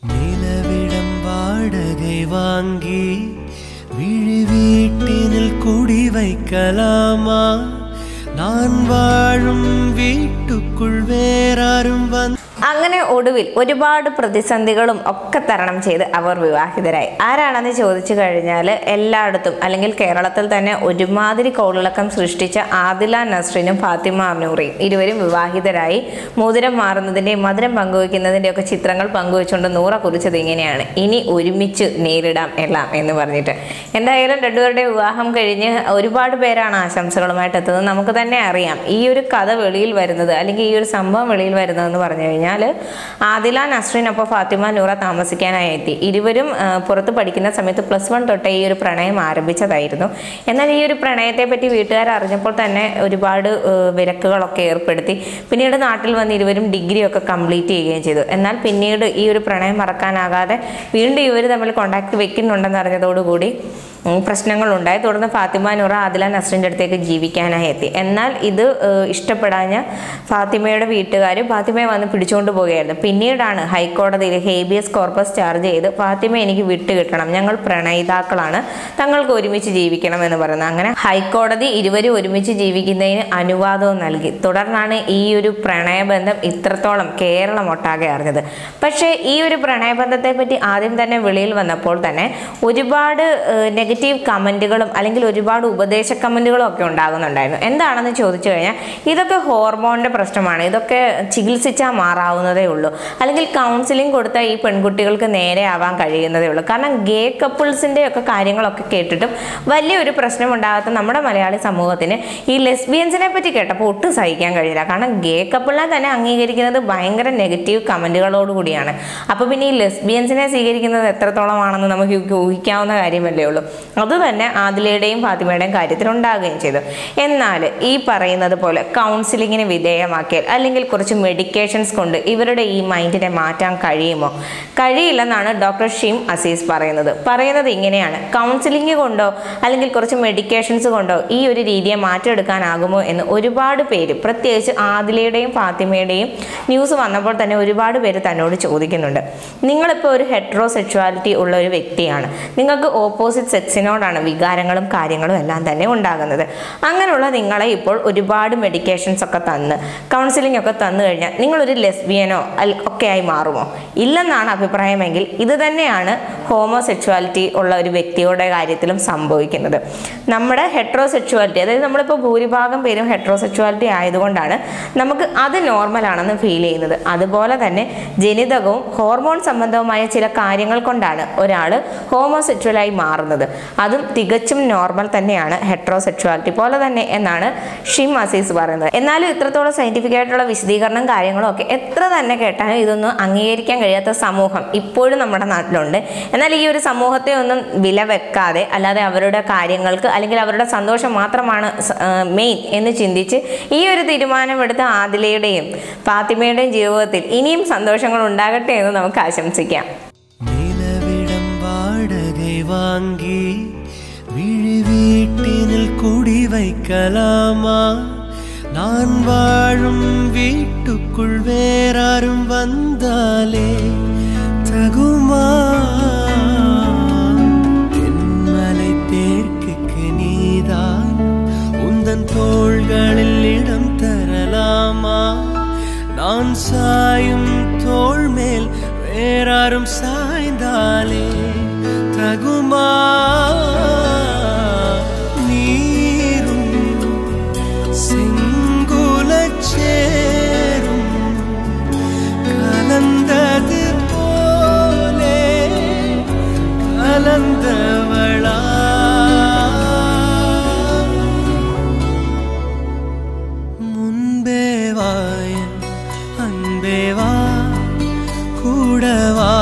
நிலவிடம் வாடகை வாங்கி விழி வீட்டினில் குடி வைக்கலாமா நான் வாழும் வீட்டுக்குள் வேறாரும் வந்து അങ്ങനെ ഒടുവിൽ ഒരുപാട് പ്രതിസന്ധികളും ഒക്കെ തരണം ചെയ്ത് അവർ വിവാഹിതരായി ആരാണെന്ന് ചോദിച്ചു കഴിഞ്ഞാൽ എല്ലായിടത്തും അല്ലെങ്കിൽ കേരളത്തിൽ തന്നെ ഒരുമാതിരി കോളിളക്കം സൃഷ്ടിച്ച ആദില നസ്രിനും ഫാത്തിമ അനൂറിയും ഇരുവരും വിവാഹിതരായി മോതിരം മാറുന്നതിൻ്റെയും മധുരം പങ്കുവയ്ക്കുന്നതിൻ്റെ ഒക്കെ ചിത്രങ്ങൾ പങ്കുവെച്ചുകൊണ്ട് നൂറ കുറിച്ചത് ഇങ്ങനെയാണ് ഇനി ഒരുമിച്ച് നേരിടാം എല്ലാം എന്ന് പറഞ്ഞിട്ട് എന്തായാലും രണ്ടുപേരുടെ വിവാഹം കഴിഞ്ഞ് ഒരുപാട് പേരാണ് ആശംസകളുമായിട്ട് എത്തുന്നത് നമുക്ക് തന്നെ അറിയാം ഈ ഒരു കഥ വെളിയിൽ വരുന്നത് അല്ലെങ്കിൽ ഈ ഒരു സംഭവം വെളിയിൽ വരുന്നതെന്ന് പറഞ്ഞു കഴിഞ്ഞാൽ ആദില നസ്രീനൊപ്പം ഫാത്തിമ നൂറ താമസിക്കാനായി എത്തി ഇരുവരും ആ, പുറത്ത് പഠിക്കുന്ന സമയത്ത് പ്ലസ് വൺ തൊട്ടേ ഈ ഒരു പ്രണയം ആരംഭിച്ചതായിരുന്നു എന്നാൽ ഈ ഒരു പ്രണയത്തെ പറ്റി വീട്ടുകാർ അറിഞ്ഞപ്പോൾ തന്നെ ഒരുപാട് ആ, വിലക്കുകളൊക്കെ ഏർപ്പെടുത്തി പിന്നീട് നാട്ടിൽ വന്ന് ഇരുവരും ഡിഗ്രി ഒക്കെ കംപ്ലീറ്റ് ചെയ്യുകയും ചെയ്തു എന്നാൽ പിന്നീട് ഈ ഒരു പ്രണയം മറക്കാനാകാതെ വീണ്ടും ഇവർ തമ്മിൽ കോണ്ടാക്ട് വെക്കുന്നുണ്ടെന്ന് അറിഞ്ഞതോടുകൂടി ഉം, പ്രശ്നങ്ങളുണ്ടായി തുടർന്ന് ഫാത്തിമ നൂറ ആദില നസ്രിൻ്റെ അടുത്തേക്ക് ജീവിക്കാനായി എത്തി എന്നാൽ ഇത് ഏഹ്, ഇഷ്ടപ്പെടാഞ്ഞ ഫാത്തിമയുടെ വീട്ടുകാർ ഫാത്തിമയെ വന്ന് പിടിച്ചുകൊണ്ട് പോവുകയായിരുന്നു പിന്നീടാണ് ഹൈക്കോടതിയിൽ ഹേബിയസ് കോർപ്പസ് ചാർജ് ചെയ്ത് ഫാത്തിമ എനിക്ക് വിട്ടുകിട്ടണം ഞങ്ങൾ പ്രണയിതാക്കളാണ് തങ്ങൾക്ക് ഒരുമിച്ച് ജീവിക്കണം എന്ന് പറയുന്നത് അങ്ങനെ ഹൈക്കോടതി ഇരുവരും ഒരുമിച്ച് ജീവിക്കുന്നതിന് അനുവാദവും നൽകി തുടർന്നാണ് ഈ ഒരു പ്രണയബന്ധം ഇത്രത്തോളം കേരളം ഒട്ടാകെ അറിഞ്ഞത് പക്ഷേ ഈ ഒരു പ്രണയബന്ധത്തെ പറ്റി ആദ്യം തന്നെ വെളിയിൽ വന്നപ്പോൾ തന്നെ ഒരുപാട് നെഗറ്റീവ് കമൻറ്റുകളും അല്ലെങ്കിൽ ഒരുപാട് ഉപദേശ കമൻറ്റുകളും ഒക്കെ ഉണ്ടാകുന്നുണ്ടായിരുന്നു എന്താണെന്ന് ചോദിച്ചു കഴിഞ്ഞാൽ ഇതൊക്കെ ഹോർമോണിൻ്റെ പ്രശ്നമാണ് ഇതൊക്കെ ചികിത്സിച്ചാൽ മാറാവുന്നതേ ഉള്ളൂ അല്ലെങ്കിൽ കൗൺസിലിംഗ് കൊടുത്താൽ ഈ പെൺകുട്ടികൾക്ക് നേരെ ആവാൻ കഴിയുന്നതേ ഉള്ളൂ കാരണം ഗേ കപ്പിൾസിൻ്റെ ഒക്കെ കാര്യങ്ങളൊക്കെ കേട്ടിട്ടും വലിയൊരു പ്രശ്നം ഉണ്ടാകാത്ത നമ്മുടെ മലയാളി സമൂഹത്തിന് ഈ ലെസ്ബിയൻസിനെ പറ്റി കേട്ടപ്പോൾ ഒട്ടും സഹിക്കാൻ കഴിയില്ല കാരണം ഗേ കപ്പിളിനെ തന്നെ അംഗീകരിക്കുന്നത് ഭയങ്കര നെഗറ്റീവ് കമൻറ്റുകളോട് കൂടിയാണ് അപ്പോൾ പിന്നെ ഈ ലെസ്ബിയൻസിനെ സ്വീകരിക്കുന്നത് എത്രത്തോളമാണെന്ന് നമുക്ക് ഊഹിക്കാവുന്ന കാര്യമല്ലേ ഉള്ളൂ അത് തന്നെ ആദിലയുടെയും ഫാത്തിമയുടെയും കാര്യത്തിൽ ഉണ്ടാകുകയും ചെയ്തു എന്നാൽ ഈ പറയുന്നത് പോലെ കൗൺസിലിങ്ങിന് വിധേയമാക്കിയാൽ അല്ലെങ്കിൽ കുറച്ച് മെഡിക്കേഷൻസ് കൊണ്ട് ഇവരുടെ ഈ മൈൻഡിനെ മാറ്റാൻ കഴിയുമോ കഴിയില്ലെന്നാണ് ഡോക്ടർ ഷിം അസീസ് പറയുന്നത് പറയുന്നത് ഇങ്ങനെയാണ് കൗൺസിലിംഗ് കൊണ്ടോ അല്ലെങ്കിൽ കുറച്ച് മെഡിക്കേഷൻസ് കൊണ്ടോ ഈ ഒരു രീതിയെ മാറ്റിയെടുക്കാനാകുമോ എന്ന് ഒരുപാട് പേര് പ്രത്യേകിച്ച് ആദിലയുടെയും ഫാത്തിമയുടെയും ന്യൂസ് വന്നപ്പോൾ തന്നെ ഒരുപാട് പേര് തന്നോട് ചോദിക്കുന്നുണ്ട് നിങ്ങളിപ്പോൾ ഒരു ഹെട്രോസെക്ഷുവാലിറ്റി ഉള്ള ഒരു വ്യക്തിയാണ് നിങ്ങൾക്ക് ഓപ്പോസിറ്റ് സെക്സിനോടാണ് വികാരങ്ങളും കാര്യങ്ങളും എല്ലാം തന്നെ ഉണ്ടാകുന്നത് അങ്ങനെയുള്ള നിങ്ങളെ ഇപ്പോൾ ഒരുപാട് മെഡിക്കേഷൻസ് ഒക്കെ തന്ന് കൗൺസിലിംഗ് ഒക്കെ തന്നു കഴിഞ്ഞാൽ നിങ്ങളൊരു ലെസ്ബിയനോ അൽ- ഒക്കെ ആയി മാറുമോ ഇല്ലെന്നാണ് അഭിപ്രായമെങ്കിൽ ഇത് തന്നെയാണ് ഹോമോസെക്ഷുവാലിറ്റി ഉള്ള ഒരു വ്യക്തിയുടെ കാര്യത്തിലും സംഭവിക്കുന്നത് നമ്മുടെ ഹെട്രോസെക്ഷുവാലിറ്റി അതായത് നമ്മളിപ്പോൾ ഭൂരിഭാഗം പേരും ഹെട്രോസെക്ഷുവാലിറ്റി ആയതുകൊണ്ടാണ് നമുക്ക് അത് നോർമലാണെന്ന് ഫീൽ ചെയ്യുന്നത് അതുപോലെ തന്നെ ജനിതകവും ഹോർമോൺ സംബന്ധവുമായ ചില കാര്യങ്ങൾ കൊണ്ടാണ് ഒരാൾ ഹോമോസെക്ഷുവലായി മാറുന്നത് അതും തികച്ചും നോർമൽ തന്നെയാണ് ഹെട്രോസെക്ഷുവാലിറ്റി പോലെ തന്നെ എന്നാണ് ഷിം അസീസ് പറയുന്നത് എന്നാലും ഇത്രത്തോളം സയന്റിഫിക് ആയിട്ടുള്ള വിശദീകരണം കാര്യങ്ങളും ഒക്കെ എത്ര തന്നെ കേട്ടാലും ഇതൊന്നും അംഗീകരിക്കാൻ കഴിയാത്ത സമൂഹം ഇപ്പോഴും നമ്മുടെ നാട്ടിലുണ്ട് എന്നാൽ ഈ ഒരു സമൂഹത്തെ ഒന്നും വില വെക്കാതെ അല്ലാതെ അവരുടെ കാര്യങ്ങൾക്ക് അല്ലെങ്കിൽ അവരുടെ സന്തോഷം മാത്രമാണ് മെയിൻ എന്ന് ചിന്തിച്ച് ഈ ഒരു തീരുമാനമെടുത്ത ആദിലയുടെയും ഫാത്തിമയുടെയും ജീവിതത്തിൽ ഇനിയും സന്തോഷങ്ങൾ ഉണ്ടാകട്ടെ എന്ന് നമുക്ക് ആശംസിക്കാം நிலவிடம் வாடகை வாங்கி விழி வீட்டினில் குடி வைக்கலாமா நான் வாழும் வீட்டுக்குள் வேறாரும் வந்தாலே தகுமா தென்மலை தேர்க்குக்கு நீதான் உந்தன் தோள்களில் இடம் தரலாமா நான் சாயும் தோள் மேல் வேறாரும் சாய்ந்தாலே தகுமா நீரும் செங்குலச் சேரும் கலந்தது போலே கலந்தவளா முன்பே வாய அன்பே வா கூடவா